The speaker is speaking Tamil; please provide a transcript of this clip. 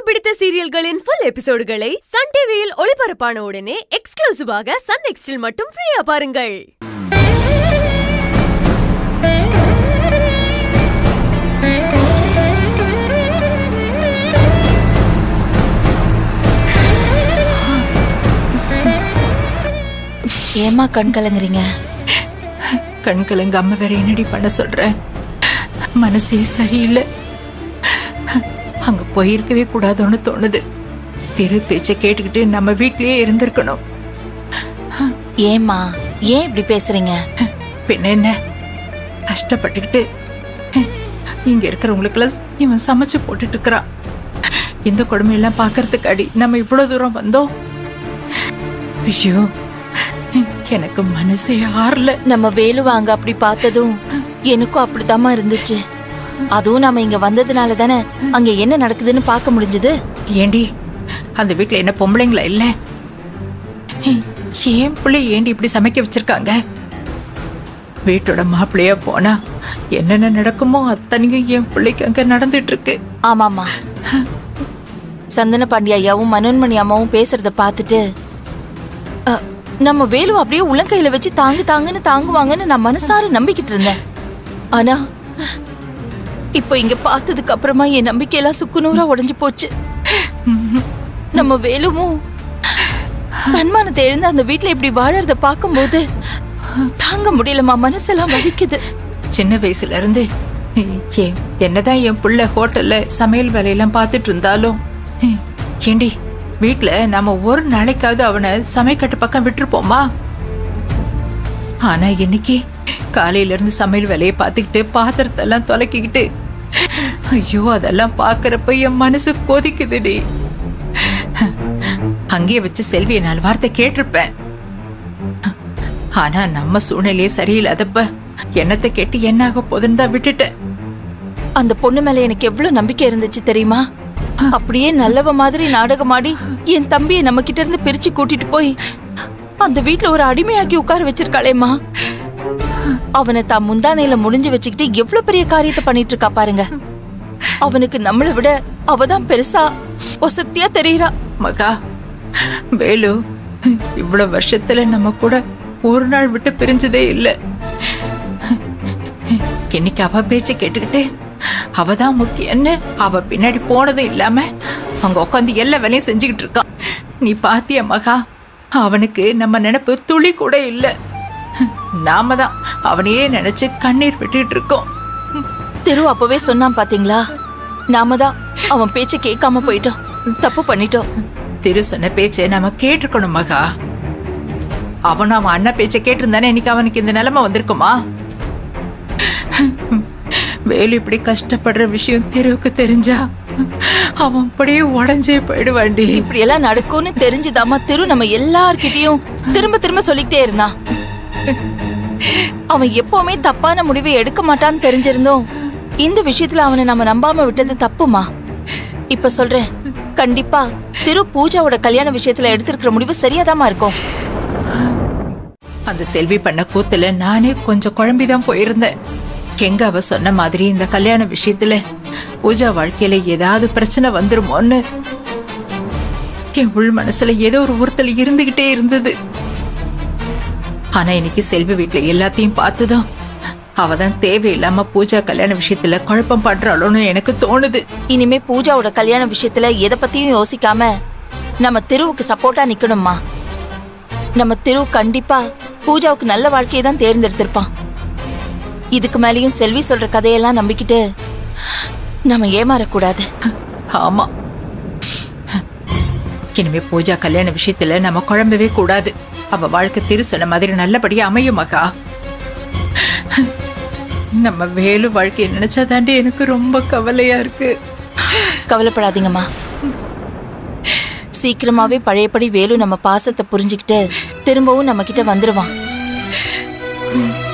பிடித்த சீரியல்களின் ஃபுல் எபிசோடுகளை சன் டிவியில் ஒளிபரப்பான உடனே எக்ஸ்க்ளூசிவாக சன் நெக்ஸ்டில் மட்டும் ஃப்ரீயா பாருங்கள் ஏமா கண் கலங்குறீங்க கண் கலங்காம வேற என்னடி பண்ண சொல்ற மனசே சரியில்லை அங்க போயிருக்கவே கூடாதுன்னு தோணுது திரு பேச்ச கேட்டுக்கிட்டு நம்ம வீட்லயே இருந்திருக்கணும் ஏமா ஏன் இப்படி பேசுறீங்க பின்ன என்ன கஷ்டப்பட்டுக்கிட்டு இங்க இருக்கிறவங்களுக்கெல்லாம் இவன் சமைச்சு போட்டுட்டு இருக்கிறான் இந்த கொடுமையெல்லாம் பார்க்கறதுக்கு அடி நம்ம இவ்வளவு தூரம் வந்தோம் ஐயோ எனக்கு மனசே ஆறல நம்ம வேலுவ அங்க அப்படி பார்த்ததும் எனக்கும் அப்படித்தாம்மா இருந்துச்சு அதுவும் நாம இங்க வந்ததுனால தானே அங்க என்ன நடக்குதுன்னு பார்க்க முடிஞ்சது ஏண்டி அந்த வீட்ல என்ன பொம்பளைங்களா இல்ல ஏன் பிள்ளை ஏண்டி இப்படி சமைக்க வச்சிருக்காங்க வீட்டோட மாப்பிள்ளையா போனா என்னென்ன நடக்குமோ அத்தனையும் என் பிள்ளைக்கு அங்க நடந்துட்டு இருக்கு ஆமாமா சந்தன பாண்டி ஐயாவும் மனோன்மணி அம்மாவும் பேசுறத பார்த்துட்டு அ, நம்ம வேலு அப்படியே உள்ளங்கையில வச்சு தாங்கு தாங்குன்னு தாங்குவாங்கன்னு நான் மனசார நம்பிக்கிட்டு இருந்தேன் ஆனா இப்போ இங்க பார்த்ததுக்கு அப்புறமா என் நம்பிக்கையெல்லாம் சுக்குநூறா உடைஞ்சு போச்சு நம்ம வேலுவும் தன்மானத்தை எழுந்து அந்த வீட்ல இப்படி வாழறத பார்க்கும்போது தாங்க முடியலமா மனசெல்லாம் வலிக்குது சின்ன வயசுல இருந்து ஏன் என்னதான் என் புள்ள ஹோட்டல்ல சமையல் வேலையெல்லாம் பார்த்துட்டு இருந்தாலும் ஏண்டி வீட்ல நாம ஒரு நாளைக்காவது அவனை சமைக்கட்டு பக்கம் விட்டுருப்போமா ஆனா இன்னைக்கு காலையில இருந்து சமையல் வேலையை பார்த்துக்கிட்டு பாத்திரத்தை எல்லாம் தொலைக்கிக்கிட்டு ஐயோ அதெல்லாம் பாக்குறப்ப என் மனசு கொதிக்குதுடி அங்கேயே வச்சு செல்வியை நாலு வார்த்தை கேட்டிருப்பேன் ஆனா நம்ம சூழ்நிலையே சரியில்லாதப்ப என்னத்தை கேட்டு என்ன ஆக போதுன்னு தான் விட்டுட்டேன் அந்த பொண்ணு மேல எனக்கு எவ்வளவு நம்பிக்கை இருந்துச்சு தெரியுமா அப்படியே நல்லவ மாதிரி நாடகமாடி என் தம்பியை நம்ம கிட்ட இருந்து பிரிச்சு கூட்டிட்டு போய் அந்த வீட்ல ஒரு அடிமையாக்கி உட்கார வச்சிருக்காளேம்மா அவனை தான் முந்தானையில முடிஞ்சு வச்சுக்கிட்டு எவ்வளவு பெரிய காரியத்தை பண்ணிட்டு இருக்கா பாருங்க அவனுக்கு நம்மளை விட அவதான் பெருசா ஒசத்தியா தெரியறா மகா வேலு இவ்வளவு வருஷத்துல நம்ம கூட ஒரு நாள் விட்டு பிரிஞ்சதே இல்ல இன்னைக்கு அவ பேச்ச கேட்டுக்கிட்டு அவதான் முக்கியம்னு அவ பின்னாடி போனதும் இல்லாம அங்க உட்காந்து எல்லா வேலையும் செஞ்சுக்கிட்டு இருக்கான் நீ பாத்தியா மகா அவனுக்கு நம்ம நினைப்பு துளி கூட இல்ல நாம தான் அவனையே நினைச்சு கண்ணீர் விட்டுட்டு இருக்கோம் திரு அப்பவே சொன்னான் பாத்தீங்களா நாம தான் அவன் பேச்ச கேட்காம போயிட்டோம் தப்பு பண்ணிட்டோம் திரு சொன்ன பேச்சை நம்ம கேட்டிருக்கணும் மகா அவன் அவன் அண்ணன் பேச்சை கேட்டிருந்தானே இன்னைக்கு அவனுக்கு இந்த நிலைமை வந்திருக்குமா வேலு இப்படி கஷ்டப்படுற விஷயம் தெருவுக்கு தெரிஞ்சா அவன் அப்படியே உடஞ்சே போயிடுவாண்டி இப்படி எல்லாம் நடக்கும்னு தெரிஞ்சுதாம்மா திரு நம்ம எல்லார்கிட்டயும் திரும்ப திரும்ப சொல்லிக்கிட்டே இருந்தான் அவன் எப்பவுமே தப்பான முடிவை எடுக்க மாட்டான்னு தெரிஞ்சிருந்தோம் இந்த விஷயத்துல அவனை நம்ம நம்பாம விட்டது தப்புமா இப்ப சொல்றேன் கண்டிப்பா திரு பூஜாவோட கல்யாண விஷயத்துல எடுத்திருக்கிற முடிவு சரியாதாம்மா இருக்கும் அந்த செல்வி பண்ண கூத்துல நானே கொஞ்சம் குழம்பிதான் போயிருந்தேன் எங்க அவ சொன்ன மாதிரி இந்த கல்யாண விஷயத்துல பூஜா வாழ்க்கையில ஏதாவது பிரச்சனை வந்துருமோன்னு என் உள் மனசுல ஏதோ ஒரு உறுத்தல் இருந்துகிட்டே இருந்தது ஆனா இன்னைக்கு செல்வி வீட்டுல எல்லாத்தையும் பார்த்துதான் அவதான் தேவையில்லாம பூஜா கல்யாண விஷயத்துல குழப்பம் பண்றாளோன்னு எனக்கு தோணுது இனிமே பூஜாவோட கல்யாண விஷயத்துல எதை பத்தியும் யோசிக்காம நம்ம திருவுக்கு சப்போர்ட்டா நிக்கணும்மா நம்ம திரு கண்டிப்பா பூஜாவுக்கு நல்ல வாழ்க்கையை தான் தேர்ந்தெடுத்திருப்பான் இதுக்கு மேலயும் செல்வி சொல்ற கதையெல்லாம் நம்பிக்கிட்டு நம்ம ஏமாறக்கூடாது ஆமா இனிமே பூஜா கல்யாண விஷயத்துல நம்ம குழம்பவே கூடாது அவ வாழ்க்கை திரு சொன்ன மாதிரி நல்லபடியா அமையும் மகா நம்ம வேலு வாழ்க்கையை நினைச்சாதாண்டி எனக்கு ரொம்ப கவலையா இருக்கு கவலைப்படாதீங்கம்மா சீக்கிரமாவே பழையபடி வேலு நம்ம பாசத்தை புரிஞ்சுக்கிட்டு திரும்பவும் நம்ம கிட்ட வந்துருவான்